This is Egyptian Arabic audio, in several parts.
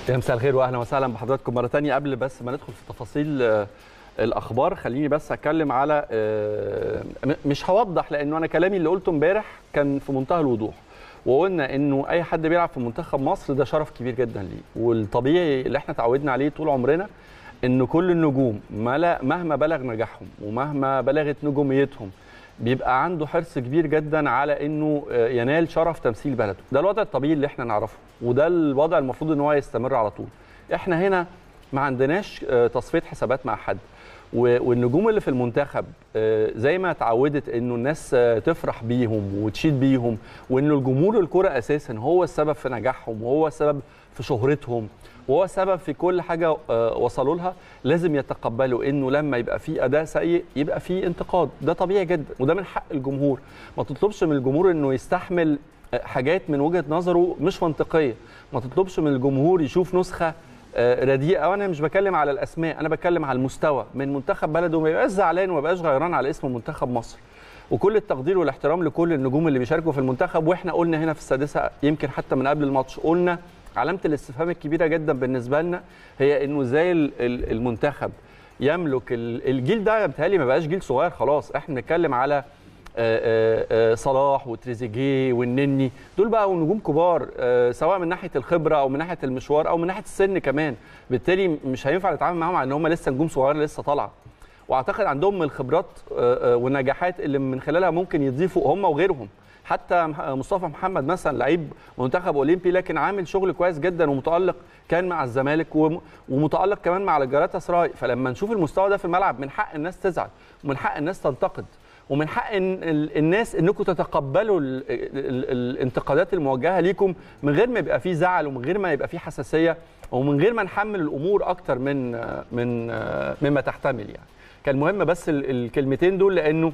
يا مساء الخير واهلا وسهلا بحضراتكم مره ثانيه قبل بس ما ندخل في تفاصيل آه، الاخبار خليني بس اتكلم على آه، م- مش هوضح لانه انا كلامي اللي قلته امبارح كان في منتهى الوضوح وقلنا انه اي حد بيلعب في منتخب مصر ده شرف كبير جدا ليه والطبيعي اللي احنا اتعودنا عليه طول عمرنا ان كل النجوم ملا- مهما بلغ نجاحهم ومهما بلغت نجوميتهم بيبقى عنده حرص كبير جدا على انه آه، ينال شرف تمثيل بلده ده الوضع الطبيعي اللي احنا نعرفه وده الوضع المفروض ان هو يستمر على طول احنا هنا ما عندناش آه، تصفيه حسابات مع حد و- والنجوم اللي في المنتخب آه، زي ما اتعودت انه الناس آه، تفرح بيهم وتشيد بيهم وانه الجمهور الكرة اساسا هو السبب في نجاحهم وهو السبب في شهرتهم وهو السبب في كل حاجه آه، وصلوا لها لازم يتقبلوا انه لما يبقى في اداء سيء يبقى في انتقاد ده طبيعي جدا وده من حق الجمهور ما تطلبش من الجمهور انه يستحمل آه، حاجات من وجهه نظره مش منطقيه ما تطلبش من الجمهور يشوف نسخه آه، رديئه وانا مش بتكلم على الاسماء انا بتكلم على المستوى من منتخب بلده وما يبقاش زعلان وما يبقاش غيران على اسم منتخب مصر وكل التقدير والاحترام لكل النجوم اللي بيشاركوا في المنتخب واحنا قلنا هنا في السادسه يمكن حتى من قبل الماتش قلنا علامه الاستفهام الكبيره جدا بالنسبه لنا هي انه ازاي ال- ال- المنتخب يملك ال- الجيل ده بيتهيألي ما بقاش جيل صغير خلاص احنا بنتكلم على آه، آه، آه، صلاح وتريزيجيه والنني دول بقى نجوم كبار آه، سواء من ناحيه الخبره او من ناحيه المشوار او من ناحيه السن كمان بالتالي مش هينفع نتعامل معاهم على ان هم لسه نجوم صغيره لسه طالعه واعتقد عندهم من الخبرات آه، آه، والنجاحات اللي من خلالها ممكن يضيفوا هم وغيرهم حتى مح- مصطفى محمد مثلا لعيب منتخب اولمبي لكن عامل شغل كويس جدا ومتالق كان مع الزمالك وم- ومتالق كمان مع الجلاتا سراي فلما نشوف المستوى ده في الملعب من حق الناس تزعل ومن حق الناس تنتقد ومن حق إن ال- الناس انكم تتقبلوا ال ال الانتقادات الموجهه ليكم من غير ما يبقى فيه زعل ومن غير ما يبقى فيه حساسيه ومن غير ما نحمل الامور اكتر من من مما تحتمل يعني كان مهم بس ال- الكلمتين دول لانه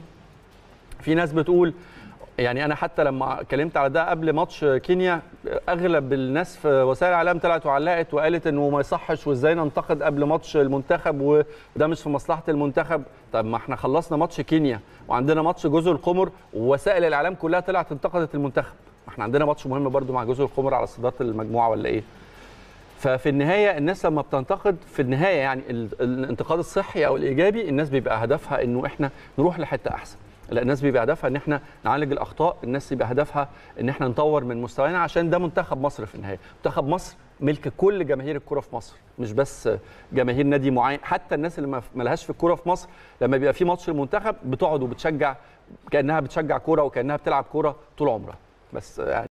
في ناس بتقول يعني انا حتى لما اتكلمت على ده قبل ماتش كينيا اغلب الناس في وسائل الاعلام طلعت وعلقت وقالت انه ما يصحش وازاي ننتقد قبل ماتش المنتخب وده مش في مصلحه المنتخب طب ما احنا خلصنا ماتش كينيا وعندنا ماتش جزر القمر ووسائل الاعلام كلها طلعت انتقدت المنتخب ما احنا عندنا ماتش مهم برضو مع جزر القمر على صداره المجموعه ولا ايه ففي النهايه الناس لما بتنتقد في النهايه يعني ال- الانتقاد الصحي او الايجابي الناس بيبقى هدفها انه احنا نروح لحته احسن لا الناس بيبقى هدفها ان احنا نعالج الاخطاء الناس بيبقى هدفها ان احنا نطور من مستوانا عشان ده منتخب مصر في النهايه منتخب مصر ملك كل جماهير الكره في مصر مش بس جماهير نادي معين حتى الناس اللي ما ما لهاش في الكوره في مصر لما بيبقى في ماتش المنتخب بتقعد وبتشجع كانها بتشجع كوره وكانها بتلعب كوره طول عمرها بس يعني